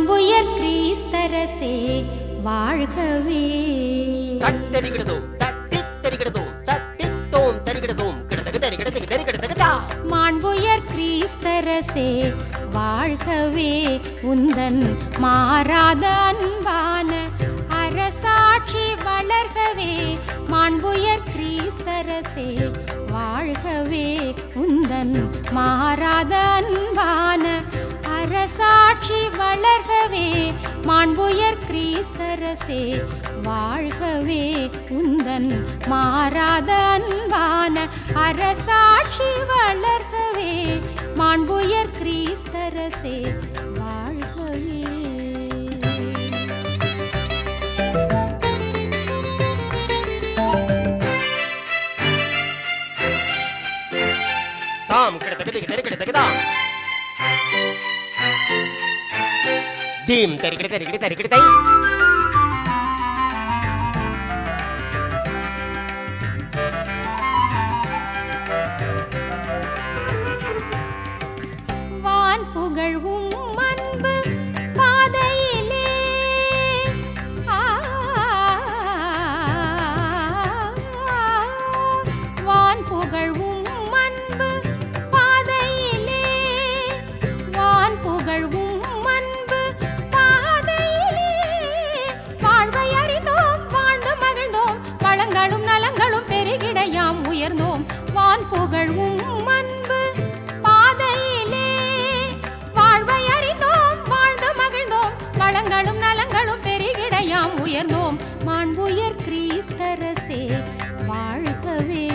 மாண்புயர் கிறிஸ்தரசே வாழ்கவே தத்தரிகிடதோ தத்தி தரிகிடதோ தத்தி தோம் தரிகிடதோம் கிடதகு தரிகிடதகு தரிகிடதகு தா மாண்புயர் கிறிஸ்தரசே வாழ்கவே உந்தன் மாறாத அன்பான அரசாட்சி வளர்கவே மாண்புயர் கிறிஸ்தரசே வாழ்கவே உந்தன் மாறாத அன்பான அரசாட்சி வளர்கவே மாண்புயர் கிறிஸ்தரசே வாழ்கவே உந்தன் மாறாத அன்பான அரசாட்சி வளர்கவே மாண்புயர் கிறிஸ்தரசே வாழ்கவே தாம் கிடதகு திகு தரிகிடதகு தாம் தீம் தரிகிட தரிகிட தரிகிடதை வான் புகழ்வும் அன்பு பாதையிலே ஆ, வான் புகழ்வும் அன்பு பாதையிலே வான் புகழ்வும் அன்பு பாதையிலே வாழ்வை அறிந்தோம் வாழ்ந்து மகிழ்ந்தோம் வளங்களும் நலங்களும் பெருகிட யாம் உயர்ந்தோம் வான் புகழ்வும் அன்பு பாதையிலே வாழ்வை அறிந்தோம் வாழ்ந்து மகிழ்ந்தோம் வளங்களும் நலங்களும் பெருகிட யாம் உயர்ந்தோம் மாண்புயர் கிறிஸ்தரசே வாழ்கவே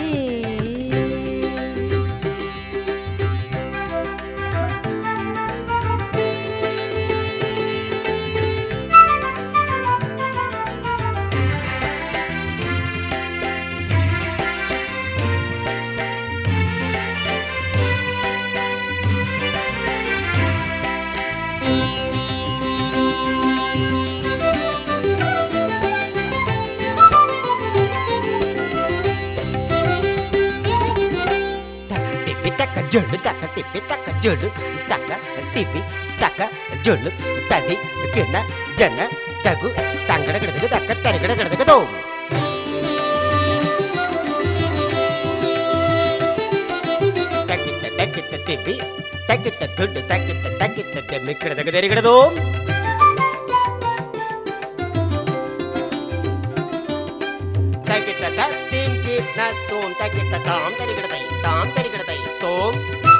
tipi taka julu taka tipi taka julu taka tipi taka julu tadi kena jana tagu tanggada gedegu taka tarigada gedegu dom takita takita tipi takita tudu takita takita demi gedegu tarigada dom takita tak tingki na tom takita tam tarigada tai tam tarigada tai tom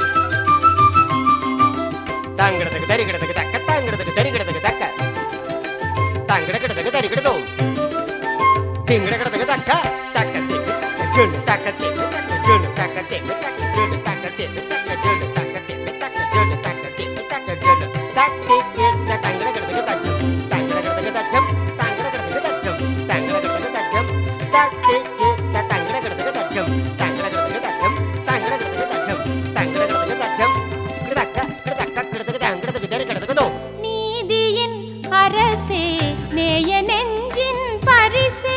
தாங்கிடத்துக்கு தரிகிடத்துக்கு தக்க தாங்கிடத்துக்கு தரிகிடத்துக்கு தக்க தாங்கிடக்கிடத்துக்கு தரிகிடதும் திங்கிடக்கிடத்துக்கு தக்க தக்க திக்கு ஜுனு தக்க திக்கு தக்க ஜுனு தக்க திக்கு தக்க ஜுனு தக்க திக்கு தக்க ஜுனு தக்க திக்கு தக்க ஜுனு தக்க திக்கு தக்க ஜுனு தக்கி கிட்ட தங்கிடக்கிடத்துக்கு தச்சம் தங்கிடக்கிடத்துக்கு தச்சம் தங்கிடக்கிடத்துக்கு தச்சம் தங்கிடக்கிடத்துக்கு தச்சம் தக்கி கிட்ட தங்கிடக்கிடத்துக்கு தச்சம் தங்கிடக்கிடத்துக்கு தச்சம் தங்கிடக்கிடத்துக்கு தச்சம் தங்கிடக்கிடத்துக்கு தச்சம் கிடதக்க கிடதக்க கிடதுக்கு தங்கிடத்துக்கு தரிகிடத்துக்கு தோ நீதியின் அரசே நேய நெஞ்சின் பரிசே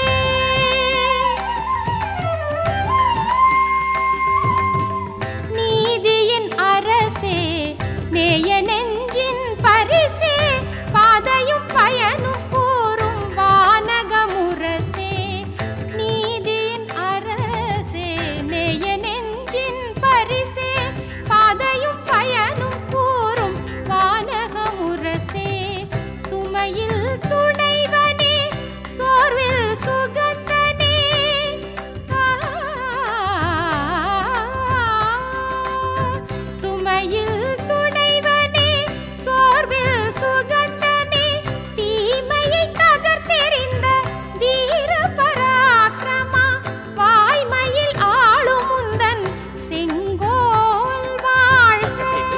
நீதியின் அரசே நேய நெஞ்சின் பரிசே பாதையும் பயனும் கூறும் வானகமுரசே நீதியின் அரசே நேய நெஞ்சின் பரிசே பாதையும் பயனும் கூறும் வானகமுரசே சுமையில் துணைவனே சோர்வில் சுகந்தனே ஆ, சுமையில் துணைவனே சோர்வில் சுகந்தனே தீமையை தகர்த்தெறிந்த வீர பராக்கிரமா வாய்மையில் ஆளும் முந்தன் செங்கோல் வாழ்க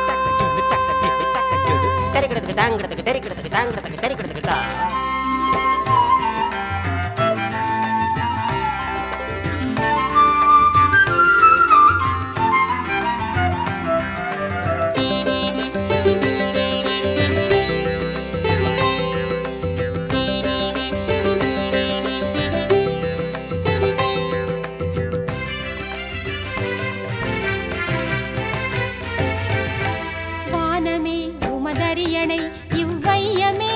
தரிக்கிடத்துக்கு தாங்கிடத்துக்கு தரிக்கிடத்துக்கு தாங்கிடத்துக்கு தரிக்கிடத்துக்கு தா வானமே உமதரியணை இவ்வையமே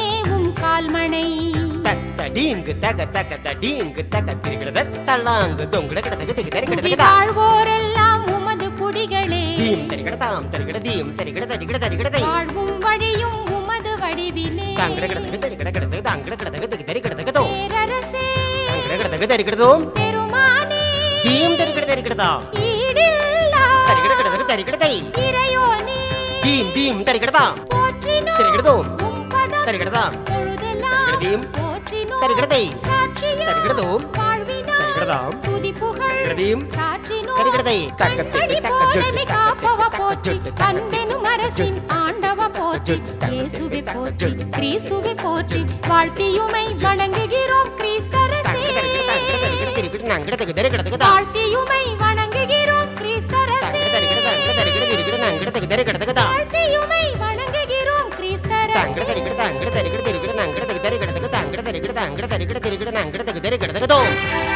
தடீங்கு தக தக தடீங்கு தக திரிகிடத தள்ளாங்கு தொங்குட கிடதக திகு தரி குடி கிடதகதா வாழ்வோரெல்லாம் உமது குடிகளே தீம் தரிகிடதாம் தரிகிட தீம் தரிகிட தரிகிட தரிகிடதை வாழ்வும் வழியும் உமது வடிவிலே தாங்கிட கிடதக தரிகிட கிடதக தாங்கிட கிடதக திகு தரி கிடதகதோ பேரரசே தாங்கிட கிடதக தரிகிடதோம் பெருமானே தீம் தரிகிட தரிகிடதாம் ஈடில்லா தரிகிட கிடதக தரிகிடதை இறையோனே தீம் தீம் தரிகிடதாம் போற்றினோம் தரிகிடதோம் உம் பதம் தரிகிடதாம் பொழுதெல்லாம் தரிகிடதீம் போற்றினோம் தரிகிடதை சாட்சியம் தரிகிடதோம் வாழ்வினால் தரிகிடதாம் துதி புகழ் தரிகிடதீம் சாற்றினோம் தரிகிடதை தக்கத்தை கண்மணி தக்க போலவே ஜொட்டு காப்பவ தக்க போற்றி ஜொட்டு தக்க அன்பெனும் அரசின் ஆண்டவ போற்றி இயேசுவை போற்றி கிறிஸ்துவை போற்றி வாழ்த்தியுமை வணங்குகிறோம் கிறிஸ்தரசே தாங்கிட தரிகிட தாங்கிட தரிகிட திருப்பிட்டு நாங்கிட திகு தரி கிடதகதா வாழ்த்தியுமை வணங்குகிறோம் கிறிஸ்தரசே தாங்கிட தரிகிட தாங்கிட தரிகிட திருப்பிட்டு நாங்கிட திகு தரி கிடதகதா வாழ்த்தியுமை வணங்குகிறோம் கிறிஸ்தரசே தாங்கிட தரிகிட தாங்கிட தரிகிட திருப்பிட்டு நாங்கிட திகு தரி கிடதக தாங்கிட தரிகிட தாங்கிட தரிகிட திருப்பிட்டு நாங்கிட திகு தரி கிடதகதோ